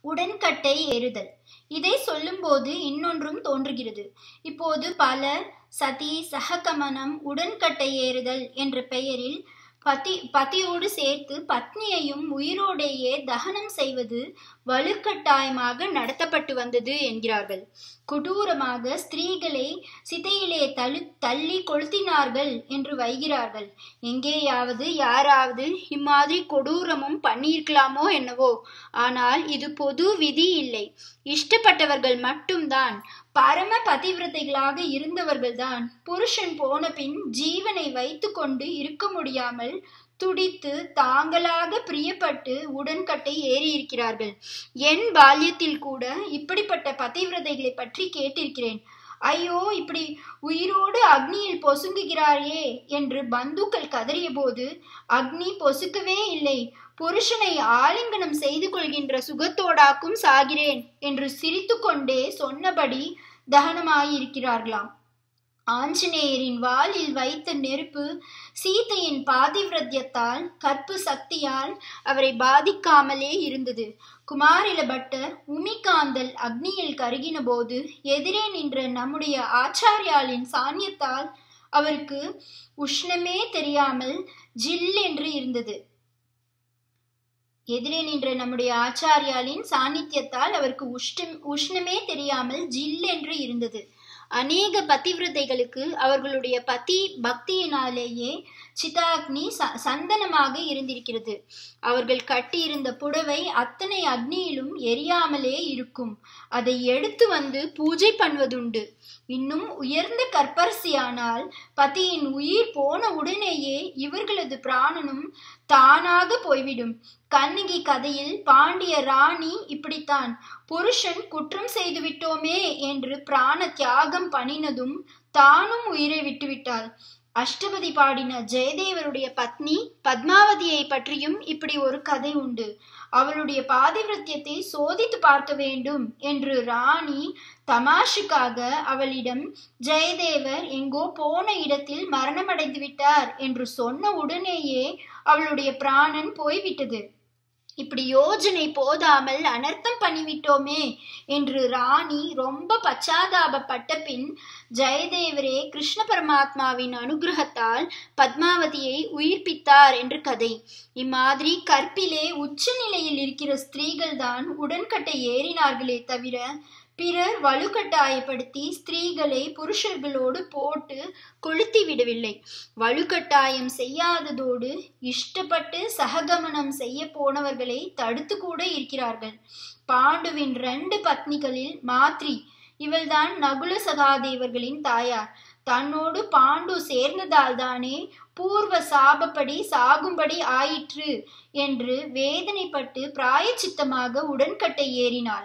உடன்கட்டை ஏறுதல் இதை சொல்லும்போது இன்னொன்றும் தோன்றுகிறது இப்போது பலர் சதி சககமனம் உடன்கட்டை ஏறுதல் என்ற பெயரில் பதி பதியோடு சேர்த்து பத்னியையும் உயிரோடேயே தகனம் செய்வது வலுக்கட்டாயமாக நடத்தப்பட்டு வந்தது என்கிறார்கள் கொடூரமாக ஸ்திரீகளை சிதையிலே தள்ளு தள்ளி கொளுத்தினார்கள் என்று வைகிறார்கள் எங்கேயாவது யாராவது இம்மாதிரி கொடூரமும் பண்ணியிருக்கலாமோ என்னவோ ஆனால் இது பொது விதி இல்லை இஷ்டப்பட்டவர்கள் மட்டும்தான் பரம பதிவிரதைகளாக இருந்தவர்கள்தான் புருஷன் போன பின் ஜீவனை வைத்து கொண்டு இருக்க முடியாமல் துடித்து தாங்களாக பிரியப்பட்டு உடன்கட்டை ஏறி இருக்கிறார்கள் என் பால்யத்தில் கூட இப்படிப்பட்ட பதிவிரதைகளை பற்றி கேட்டிருக்கிறேன் ஐயோ இப்படி உயிரோடு அக்னியில் பொசுங்குகிறாயே என்று பந்துக்கள் கதறிய போது அக்னி பொசுக்கவே இல்லை புருஷனை ஆலிங்கனம் செய்து கொள்கின்ற சுகத்தோடாக்கும் சாகிறேன் என்று சிரித்து கொண்டே சொன்னபடி தகனமாயிருக்கிறார்களாம் ஆஞ்சநேயரின் வாலில் வைத்த நெருப்பு சீதையின் பாதிவிரத்தியத்தால் கற்பு சக்தியால் அவரை பாதிக்காமலே இருந்தது குமாரில பட்டர் உமிகாந்தல் அக்னியில் கருகின போது எதிரே நின்ற நம்முடைய ஆச்சாரியாலின் சாநியத்தால் அவருக்கு உஷ்ணமே தெரியாமல் ஜில் என்று இருந்தது எதிரே நின்ற நம்முடைய ஆச்சாரியாலின் சாநித்தியத்தால் அவருக்கு உஷ்டம் உஷ்ணமே தெரியாமல் ஜில் என்று இருந்தது அநேக பதிவிரதைகளுக்கு அவர்களுடைய பதி பக்தியினாலேயே சிதாக்னி ச சந்தனமாக இருந்திருக்கிறது அவர்கள் கட்டியிருந்த புடவை அத்தனை அக்னியிலும் எரியாமலே இருக்கும் அதை எடுத்து வந்து பூஜை பண்ணுவதுண்டு இன்னும் உயர்ந்த கற்பரசியானால் பதியின் உயிர் போன உடனேயே இவர்களது பிராணனும் தானாக போய்விடும் கண்ணகி கதையில் பாண்டிய ராணி இப்படித்தான் புருஷன் குற்றம் செய்து விட்டோமே என்று பிராண தியாகம் பண்ணினதும் தானும் உயிரை விட்டுவிட்டாள் அஷ்டபதி பாடின ஜெயதேவருடைய பத்னி பத்மாவதியை பற்றியும் இப்படி ஒரு கதை உண்டு அவளுடைய பாதிவிரத்தியத்தை சோதித்து பார்க்க வேண்டும் என்று ராணி தமாஷுக்காக அவளிடம் ஜெயதேவர் எங்கோ போன இடத்தில் மரணமடைந்து விட்டார் என்று சொன்ன உடனேயே அவளுடைய பிராணன் போய்விட்டது இப்படி யோஜனை போதாமல் அனர்த்தம் பண்ணிவிட்டோமே என்று ராணி ரொம்ப பச்சாதாபப்பட்ட பின் ஜெயதேவரே கிருஷ்ண பரமாத்மாவின் அனுகிரகத்தால் பத்மாவதியை உயிர்ப்பித்தார் என்று கதை இம்மாதிரி கற்பிலே உச்ச நிலையில் இருக்கிற ஸ்திரீகள் தான் உடன்கட்டை ஏறினார்களே தவிர பிறர் வலுக்கட்டாயப்படுத்தி ஸ்திரீகளை புருஷர்களோடு போட்டு கொளுத்தி விடவில்லை வலுக்கட்டாயம் செய்யாததோடு இஷ்டப்பட்டு சககமனம் செய்ய போனவர்களை தடுத்து கூட இருக்கிறார்கள் பாண்டுவின் ரெண்டு பத்னிகளில் மாத்ரி இவள்தான் நகுல சகாதேவர்களின் தாயார் தன்னோடு பாண்டு சேர்ந்ததால் தானே பூர்வ சாபப்படி சாகும்படி ஆயிற்று என்று வேதனைப்பட்டு பிராயச்சித்தமாக உடன்கட்டை ஏறினாள்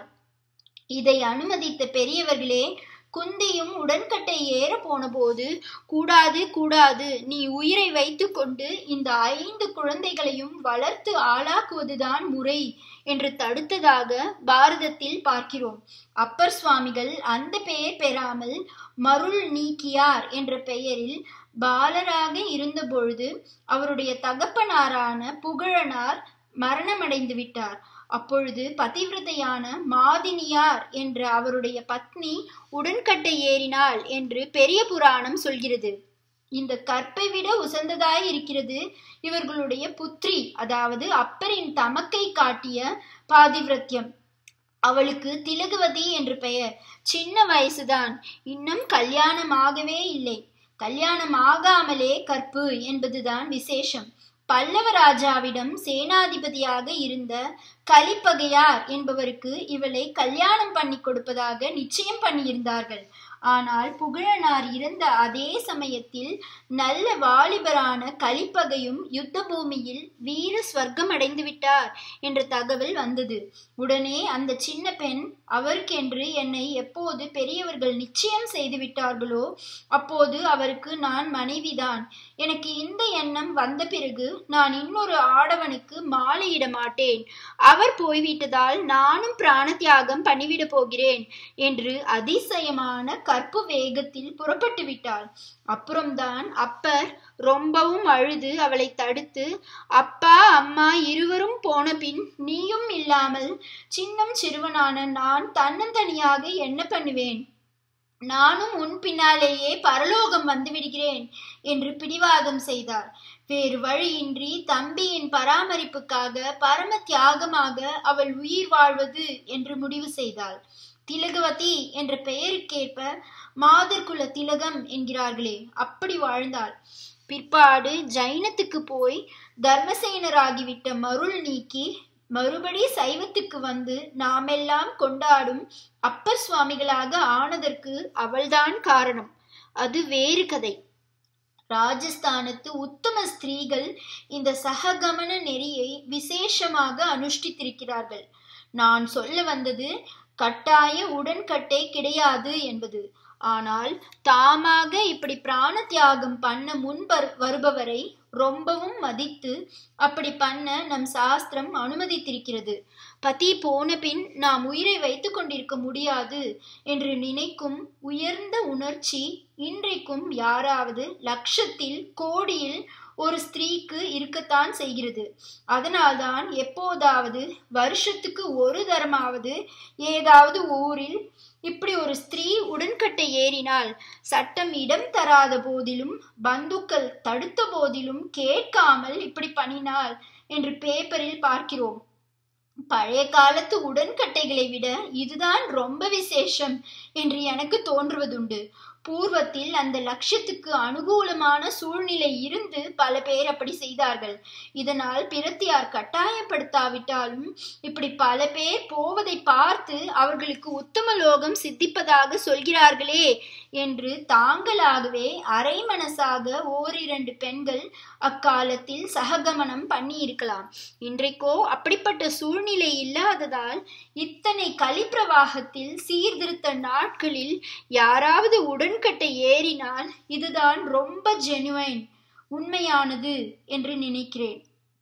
இதை அனுமதித்த பெரியவர்களே குந்தியும் உடன்கட்டை ஏற போன போது கூடாது கூடாது நீ உயிரை வைத்துக்கொண்டு இந்த ஐந்து குழந்தைகளையும் வளர்த்து ஆளாக்குவதுதான் முறை என்று தடுத்ததாக பாரதத்தில் பார்க்கிறோம் அப்பர் சுவாமிகள் அந்த பெயர் பெறாமல் மருள் நீக்கியார் என்ற பெயரில் பாலராக இருந்தபொழுது அவருடைய தகப்பனாரான புகழனார் மரணமடைந்து விட்டார் அப்பொழுது பதிவிரதையான மாதினியார் என்ற அவருடைய பத்னி உடன்கட்டை ஏறினாள் என்று பெரிய புராணம் சொல்கிறது இந்த கற்பை விட உசந்ததாய் இருக்கிறது இவர்களுடைய புத்ரி அதாவது அப்பரின் தமக்கை காட்டிய பாதிவிரத்தியம் அவளுக்கு திலகுவதி என்று பெயர் சின்ன வயசுதான் இன்னும் கல்யாணமாகவே இல்லை கல்யாணம் ஆகாமலே கற்பு என்பதுதான் விசேஷம் பல்லவ ராஜாவிடம் சேனாதிபதியாக இருந்த கலிப்பகையார் என்பவருக்கு இவளை கல்யாணம் பண்ணி கொடுப்பதாக நிச்சயம் பண்ணியிருந்தார்கள் ஆனால் புகழனார் இருந்த அதே சமயத்தில் நல்ல வாலிபரான கலிப்பகையும் யுத்த பூமியில் வீர ஸ்வர்க்கம் அடைந்து விட்டார் என்ற தகவல் வந்தது உடனே அந்த சின்ன பெண் அவருக்கென்று என்னை எப்போது பெரியவர்கள் நிச்சயம் செய்து விட்டார்களோ அப்போது அவருக்கு நான் மனைவிதான் எனக்கு இந்த எண்ணம் வந்த பிறகு நான் இன்னொரு ஆடவனுக்கு மாலையிட மாட்டேன் அவர் போய்விட்டதால் நானும் பிராண தியாகம் பண்ணிவிட போகிறேன் என்று அதிசயமான கற்பு வேகத்தில் புறப்பட்டு விட்டாள் அப்புறம்தான் அப்பர் ரொம்பவும் அழுது அவளை தடுத்து அப்பா அம்மா இருவரும் போன பின் நீயும் இல்லாமல் சின்னம் சிறுவனான நான் தன்னந்தனியாக என்ன பண்ணுவேன் நானும் உன் பின்னாலேயே பரலோகம் வந்து விடுகிறேன் என்று பிடிவாதம் செய்தார் வேறு வழியின்றி தம்பியின் பராமரிப்புக்காக பரம தியாகமாக அவள் உயிர் வாழ்வது என்று முடிவு செய்தாள் திலகவதி என்ற பெயருக்கேற்ப மாதர்குல திலகம் என்கிறார்களே அப்படி வாழ்ந்தாள் பிற்பாடு ஜைனத்துக்கு போய் தர்மசேனராகிவிட்ட மருள் நீக்கி மறுபடி சைவத்துக்கு வந்து நாமெல்லாம் கொண்டாடும் அப்பர் சுவாமிகளாக ஆனதற்கு அவள்தான் காரணம் அது வேறு கதை ராஜஸ்தானத்து உத்தம ஸ்திரீகள் இந்த சககமன நெறியை விசேஷமாக அனுஷ்டித்திருக்கிறார்கள் நான் சொல்ல வந்தது கட்டாய உடன்கட்டை கிடையாது என்பது ஆனால் தாமாக இப்படி பிராண தியாகம் பண்ண முன் வருபவரை ரொம்பவும் மதித்து அப்படி பண்ண நம் சாஸ்திரம் அனுமதித்திருக்கிறது பதி போன பின் நாம் உயிரை வைத்து கொண்டிருக்க முடியாது என்று நினைக்கும் உயர்ந்த உணர்ச்சி இன்றைக்கும் யாராவது லட்சத்தில் கோடியில் ஒரு ஸ்திரீக்கு இருக்கத்தான் செய்கிறது அதனால்தான் எப்போதாவது வருஷத்துக்கு ஒரு தரமாவது ஏதாவது ஊரில் இப்படி ஒரு ஸ்திரீ உடன்கட்டை ஏறினால் சட்டம் இடம் தராத போதிலும் பந்துக்கள் தடுத்த போதிலும் கேட்காமல் இப்படி பண்ணினாள் என்று பேப்பரில் பார்க்கிறோம் பழைய காலத்து உடன்கட்டைகளை விட இதுதான் ரொம்ப விசேஷம் என்று எனக்கு தோன்றுவதுண்டு பூர்வத்தில் அந்த லட்சியத்துக்கு அனுகூலமான சூழ்நிலை இருந்து பல பேர் அப்படி செய்தார்கள் இதனால் பிரத்தியார் கட்டாயப்படுத்தாவிட்டாலும் இப்படி பல பேர் போவதை பார்த்து அவர்களுக்கு உத்தம லோகம் சித்திப்பதாக சொல்கிறார்களே என்று தாங்களாகவே அரை மனசாக ஓரிரண்டு பெண்கள் அக்காலத்தில் சககமனம் பண்ணி இருக்கலாம் இன்றைக்கோ அப்படிப்பட்ட சூழ்நிலை இல்லாததால் இத்தனை கலிப்பிரவாகத்தில் சீர்திருத்த நாட்களில் யாராவது உடன்கட்டை ஏறினால் இதுதான் ரொம்ப ஜெனுவைன் உண்மையானது என்று நினைக்கிறேன்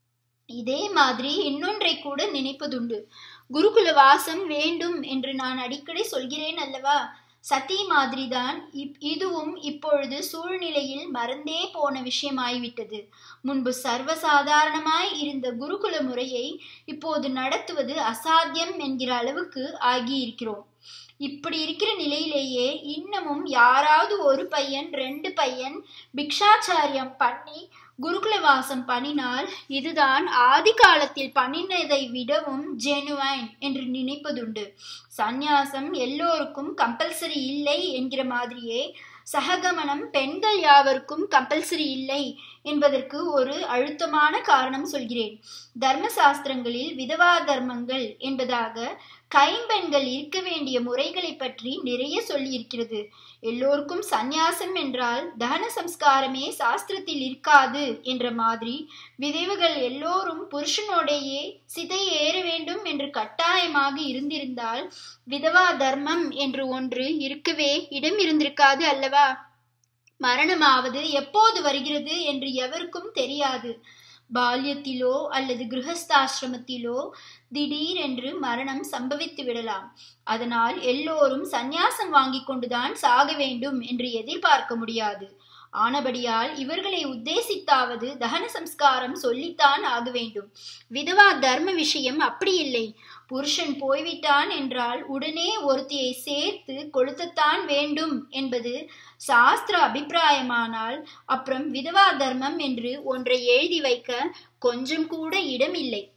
இதே மாதிரி இன்னொன்றை கூட நினைப்பதுண்டு குருகுல வாசம் வேண்டும் என்று நான் அடிக்கடி சொல்கிறேன் அல்லவா சதி மாதிரிதான் இப் இதுவும் இப்பொழுது சூழ்நிலையில் மறந்தே போன விஷயமாய்விட்டது முன்பு சர்வசாதாரணமாய் இருந்த குருகுல முறையை இப்போது நடத்துவது அசாத்தியம் என்கிற அளவுக்கு ஆகியிருக்கிறோம் இப்படி இருக்கிற நிலையிலேயே இன்னமும் யாராவது ஒரு பையன் ரெண்டு பையன் பிக்ஷாச்சாரியம் பண்ணி குருகுல வாசம் பண்ணினால் இதுதான் ஆதி காலத்தில் பண்ணினதை விடவும் ஜெனுவைன் என்று நினைப்பதுண்டு சந்நியாசம் எல்லோருக்கும் கம்பல்சரி இல்லை என்கிற மாதிரியே சககமனம் பெண்கள் யாவருக்கும் கம்பல்சரி இல்லை என்பதற்கு ஒரு அழுத்தமான காரணம் சொல்கிறேன் தர்மசாஸ்திரங்களில் விதவா தர்மங்கள் என்பதாக கைம்பெண்கள் இருக்க வேண்டிய முறைகளை பற்றி நிறைய சொல்லியிருக்கிறது எல்லோருக்கும் சந்நியாசம் என்றால் தகன சம்ஸ்காரமே சாஸ்திரத்தில் இருக்காது என்ற மாதிரி விதவைகள் எல்லோரும் புருஷனோடையே சிதை ஏற வேண்டும் என்று கட்டாயமாக இருந்திருந்தால் விதவா தர்மம் என்று ஒன்று இருக்கவே இடம் இருந்திருக்காது அல்லவா மரணமாவது எப்போது வருகிறது என்று எவருக்கும் தெரியாது பால்யத்திலோ அல்லது கிரகஸ்தாசிரமத்திலோ திடீரென்று மரணம் சம்பவித்து விடலாம் அதனால் எல்லோரும் சந்நியாசம் வாங்கி கொண்டுதான் சாக வேண்டும் என்று எதிர்பார்க்க முடியாது ஆனபடியால் இவர்களை உத்தேசித்தாவது தகன சம்ஸ்காரம் சொல்லித்தான் ஆக வேண்டும் விதவா தர்ம விஷயம் அப்படி இல்லை புருஷன் போய்விட்டான் என்றால் உடனே ஒருத்தியை சேர்த்து கொளுத்தத்தான் வேண்டும் என்பது சாஸ்திர அபிப்பிராயமானால் அப்புறம் விதவா தர்மம் என்று ஒன்றை எழுதி வைக்க கொஞ்சம் கூட இடம் இல்லை